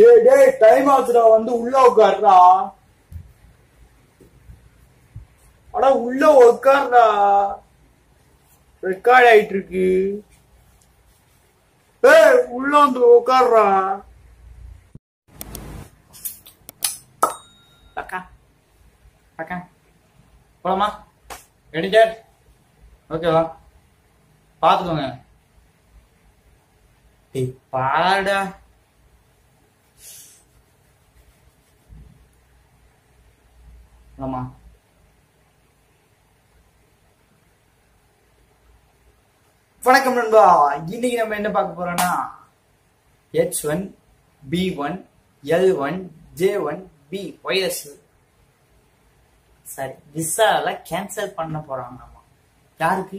ஏய் டேய் டைம் ஆச்சுடா வந்து உள்ள உட்காருடா அட உள்ள உட்காருடா ரெக்கார்ட் ஆயிட்டு இருக்கு ஏய் உள்ள வந்து உட்காருடா அக்கா அக்கா போலாமா எடிட்டர் ஓகேவா பார்த்துக்கோங்க டேய் பாடா போலாமா வணக்கம் நண்பா இன்னைக்கு நம்ம என்ன பார்க்க போறோம்னா H one B one L one J one B virus சரி விசால கேன்சல் பண்ண போறாங்களாமா யாருக்கு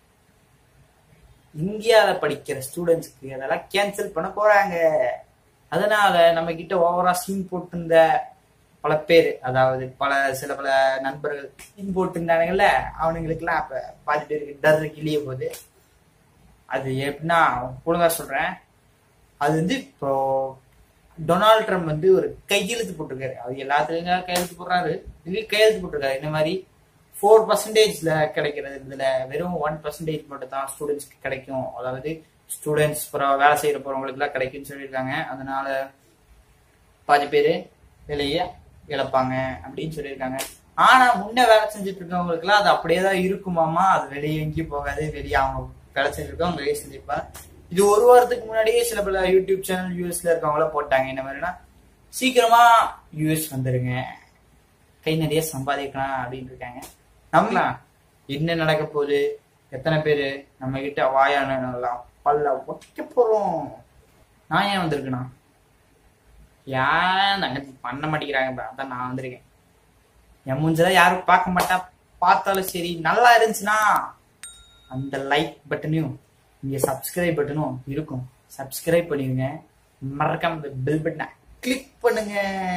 இந்தியால படிக்கிற ஸ்டூடெண்ட்ஸ்க்கு அதெல்லாம் கேன்சல் பண்ண போறாங்க அதனால நம்ம கிட்ட ஓவரா சீன் போட்டிருந்த பல பேர் அதாவது பல சில பல நண்பர்கள் சீன் போட்டிருந்தானுங்கல்ல அவனுங்களுக்குலாம் அப்ப பாதி பேருக்கு டர் கிளிய போகுது அது எப்படின்னா ஒழுங்கா சொல்றேன் அது வந்து இப்போ டொனால்ட் ட்ரம்ப் வந்து ஒரு கையெழுத்து போட்டிருக்காரு அது எல்லாத்துக்கும் கையெழுத்து போடுறாரு இது கையெழுத்து போட்டிருக்காரு இந்த மாதிரி ஃபோர் பர்சன்டேஜ்ல கிடைக்கிறது இதுல வெறும் ஒன் பர்சன்டேஜ் மட்டும் தான் ஸ்டூடெண்ட்ஸ்க்கு கிடைக்கும் அதாவது ஸ்டூடெண்ட்ஸ் அப்புறம் வேலை செய்யற போறவங்களுக்கு எல்லாம் கிடைக்கும்னு சொல்லியிருக்காங்க அதனால பாதி பேர் வேலையை இழப்பாங்க அப்படின்னு சொல்லியிருக்காங்க ஆனா முன்ன வேலை செஞ்சுட்டு இருக்கவங்களுக்கு எல்லாம் அது அப்படியே தான் இருக்குமாமா அது வெளியே எங்கேயும் போகாது வெளியே அவங்க வேலை செஞ்சிருக்கவங்க வெளியே செஞ்சிருப்பாங்க இது ஒரு வாரத்துக்கு முன்னாடியே சில பல யூடியூப் சேனல் யூஎஸ்ல இருக்கவங்கள போட்டாங்க இந்த மாதிரினா சீக்கிரமா யூஎஸ் வந்துருங்க கை நிறைய சம்பாதிக்கலாம் அப்படின்னு இருக்காங்க நம்பலாம் என்ன நடக்க போகுது எத்தனை பேரு நம்ம கிட்ட வாயானலாம் பல்ல ஒட்டிக்க போறோம் நான் ஏன் வந்திருக்கேனா ஏன் தங்கச்சி பண்ண மாட்டேங்கிறாங்க அதான் நான் வந்திருக்கேன் என் மூஞ்சதான் யாரும் பார்க்க மாட்டா பார்த்தாலும் சரி நல்லா இருந்துச்சுன்னா அந்த லைக் பட்டனையும் இங்க சப்ஸ்கிரைப் பட்டனும் இருக்கும் சப்ஸ்கிரைப் பண்ணிருங்க மறக்காம இந்த பெல் பட்டனை கிளிக் பண்ணுங்க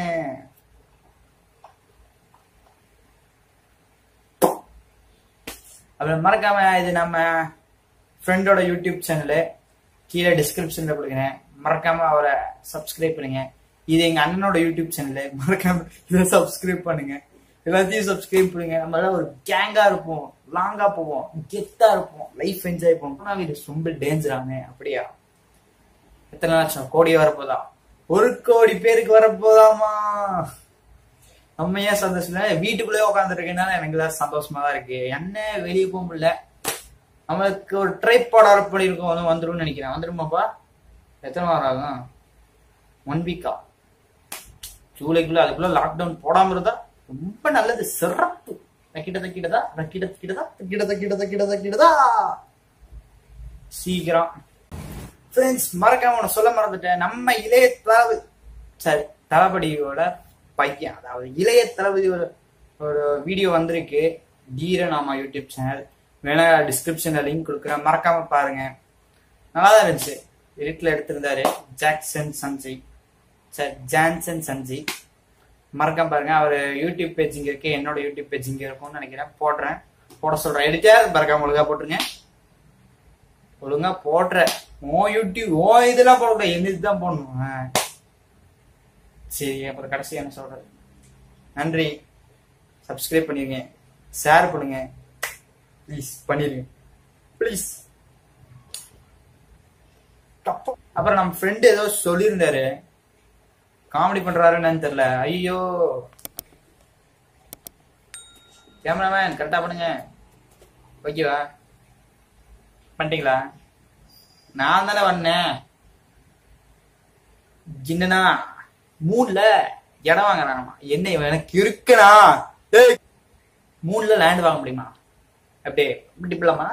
அப்புறம் மறக்காம இது நம்ம ஃப்ரெண்டோட யூடியூப் சேனலு கீழே டிஸ்கிரிப்ஷன்ல கொடுக்குறேன் மறக்காம அவரை சப்ஸ்கிரைப் பண்ணுங்க இது எங்க அண்ணனோட யூடியூப் சேனலு மறக்காம இதை சப்ஸ்கிரைப் பண்ணுங்க எல்லாத்தையும் சப்ஸ்கிரைப் பண்ணுங்க நம்ம எல்லாம் ஒரு கேங்கா இருப்போம் லாங்கா போவோம் கெத்தா இருப்போம் லைஃப் என்ஜாய் பண்ணுவோம் ஆனா இது ரொம்ப டேஞ்சரானே அப்படியா எத்தனை லட்சம் கோடி வரப்போதா ஒரு கோடி பேருக்கு வரப்போதாமா நம்ம ஏன் சந்தோஷம் இல்லை வீட்டுக்குள்ளே உட்காந்துருக்கேனால எனக்கு தான் சந்தோஷமா தான் இருக்கு என்ன வெளியே போக முடியல நம்மளுக்கு ஒரு ட்ரைபாட் ஆர்டர் பண்ணியிருக்கோம் வந்து வந்துரும்னு நினைக்கிறேன் வந்துருமாப்பா எத்தனை வாரம் ஆகும் ஒன் வீக்கா ஜூலைக்குள்ள அதுக்குள்ள லாக்டவுன் போடாம இருந்தா ரொம்ப நல்லது சிறப்பு தக்கிட்ட தக்கிட்டதா தக்கிட்ட தக்கிட்டதா தக்கிட்ட தக்கிட்ட தக்கிட்ட தக்கிட்டதா சீக்கிரம் ஃப்ரெண்ட்ஸ் மறக்காம உன சொல்ல மறந்துட்டேன் நம்ம இளைய தளபதி சரி தளபதியோட பையன் அதாவது இளைய தளபதி ஒரு ஒரு வீடியோ வந்திருக்கு தீரநாமா யூடியூப் சேனல் வேணா டிஸ்கிரிப்ஷன்ல லிங்க் கொடுக்குறேன் மறக்காம பாருங்க நல்லா தான் இருந்துச்சு வீட்டில் எடுத்திருந்தாரு ஜாக்சன் சஞ்சய் சரி ஜான்சன் சஞ்சய் மறக்காம பாருங்க அவர் யூடியூப் பேஜ் இங்க இருக்கு என்னோட யூடியூப் பேஜ் இங்க இருக்கும்னு நினைக்கிறேன் போடுறேன் போட சொல்றேன் எடிட்டர் மறக்காம ஒழுங்கா போட்டுருங்க ஒழுங்கா போடுற ஓ யூடியூப் ஓ இதெல்லாம் போடக்கூடாது எந்த இதுதான் போடணும் ஆ. சரி அப்புறம் கடைசி என்ன சொல்றது நன்றி சப்ஸ்கிரைப் பண்ணிருங்க ஷேர் பண்ணுங்க ப்ளீஸ் பண்ணிருங்க ப்ளீஸ் அப்புறம் நம்ம ஃப்ரெண்டு ஏதோ சொல்லியிருந்தாரு காமெடி பண்றாருன்னு தெரியல ஐயோ கேமராமேன் கரெக்டா பண்ணுங்க ஓகேவா பண்ணிட்டீங்களா நான் தானே வந்தேன் என்னன்னா மூணுல இடம் வாங்குறானாமா என்ன இவன் எனக்கு இருக்குனா ஏய், மூணுல லேண்ட் வாங்க முடியுமா அப்படியே இப்படி போலாமா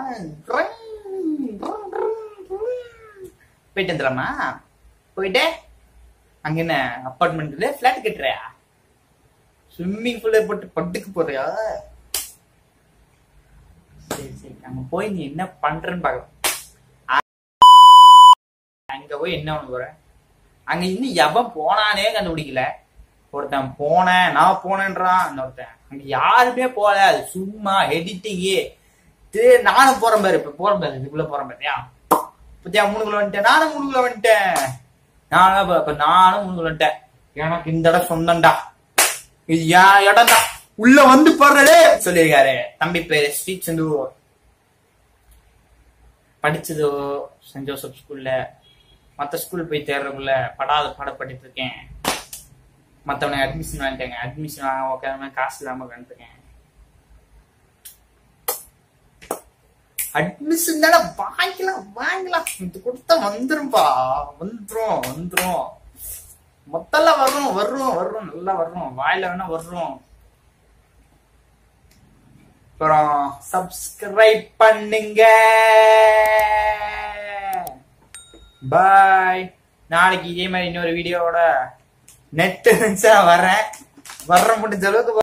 போயிட்டு வந்துடலாமா போயிட்டு அங்க என்ன அப்பார்ட்மெண்ட்ல பிளாட் கட்டுறியா ஸ்விம்மிங் பூல்ல போட்டு பட்டுக்கு போறியா சரி சரி அங்க போய் நீ என்ன பண்றன்னு பாக்கலாம் அங்க போய் என்ன பண்ண போற அங்க இன்னும் எவன் போனானே கண்டுபிடிக்கல ஒருத்தன் போனேன் நான் போனேன்றான் இன்னொருத்தன் அங்க யாருமே போல அது சும்மா எடிட்டிங்கே நானும் போறேன் பாரு இப்ப போறேன் பாரு இதுக்குள்ள போறேன் பாத்தியா பத்தியா மூணுக்குள்ள வந்துட்டேன் நானும் மூணுக்குள்ள வந்துட்டேன் நானும் அப்ப- அப்ப நானும் உனக்கு சொல்லிட்டேன் எனக்கு இந்த இடம் சொந்தம்டா இது என் இடம்டா உள்ள வந்து பாருடே சொல்லியிருக்காரு தம்பி பேரு ஸ்ரீ சந்து படிச்சதோ சென்ட் ஜோசப் ஸ்கூல்ல மத்த ஸ்கூல் போய் தேடுறதுக்குள்ள படாத பாடப்பட்டு இருக்கேன் மத்தவனை அட்மிஷன் வாங்கிட்டாங்க அட்மிஷன் வாங்க உட்காந்து காசு இல்லாம உட்காந்துருக்கேன் அட்மிஷன் தானே வாங்கிக்கலாம் வாங்கலாம் இது கொடுத்தா வந்துரும்பா வந்துரும் வந்துரும் மொத்தம்லாம் வரும் வரும் வரும் நல்லா வரும் வாயில வேணா வரும் அப்புறம் சப்ஸ்கிரைப் பண்ணுங்க பாய் நாளைக்கு இதே மாதிரி இன்னொரு வீடியோவோட நெட் இருந்துச்சா வரேன் வர்ற முடிஞ்ச அளவுக்கு